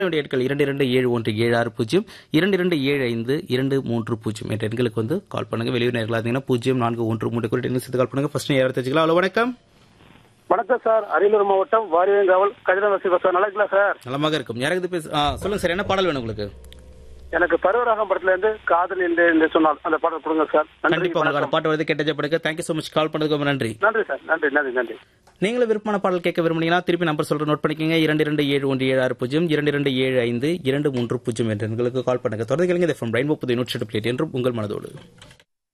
என்னுடைய எண்கள் இரண்டு இரண்டு ஏழு ஒன்று ஏழு ஆறு பூஜ்ஜியம் இரண்டு இரண்டு ஏழு ஐந்து இரண்டு மூன்று பூஜ்ஜியம் என்ற எண்களுக்கு வந்து கால் பண்ணுங்க வெளியூர் நேர்களாக இருந்தீங்கன்னா பூஜ்ஜியம் நான்கு ஒன்று மூன்று குறித்து எண்கள் சேர்த்து கால் பண்ணுங்க ஃபர்ஸ்ட் யாரை தெரிஞ்சுக்கலாம் ஹலோ வணக்கம் வணக்கம் சார் அரியலூர் மாவட்டம் வாரியங்காவல் கதிரவாசி சார் நல்லா இருக்கலாம் சார் நலமாக இருக்கும் யாருக்கு பேச ஆ, சொல்லுங்க சார் என்ன பாடல் வேணும் உங்களுக்கு எனக்கு பருவராகம் படத்துல இருந்து காதல் என்று என்று சொன்னால் அந்த பாடல் கொடுங்க சார் நன்றி கண்டிப்பா உங்களுக்கு வணக்கம். பாட்டு வருது கேட்ட படுக்க தேங்க்யூ ஸோ மச் கால் பண்ணதுக்கு ரொம்ப நன்றி நன்றி சார் நன்றி நன்றி நன்றி நீங்களும் விருப்பமான பாடல் கேட்க விரும்புனீங்கன்னா திருப்பி நம்பர் சொல்ற நோட் பண்ணிக்கங்க இரண்டு இரண்டு ஏழு ஒன்று ஏழு ஆறு பூஜ்ஜியம் இரண்டு இரண்டு ஏழு ஐந்து இரண்டு மூன்று பூஜ்ஜியம் என்ற எண்களுக்கு கால் பண்ணுங்க தொடர்ந்து கேளுங்க ஃப்ரம் ரெயின்போ புதிய நூற்றி எட்டு பிளேட் என்றும் உங்கள் மனதோடு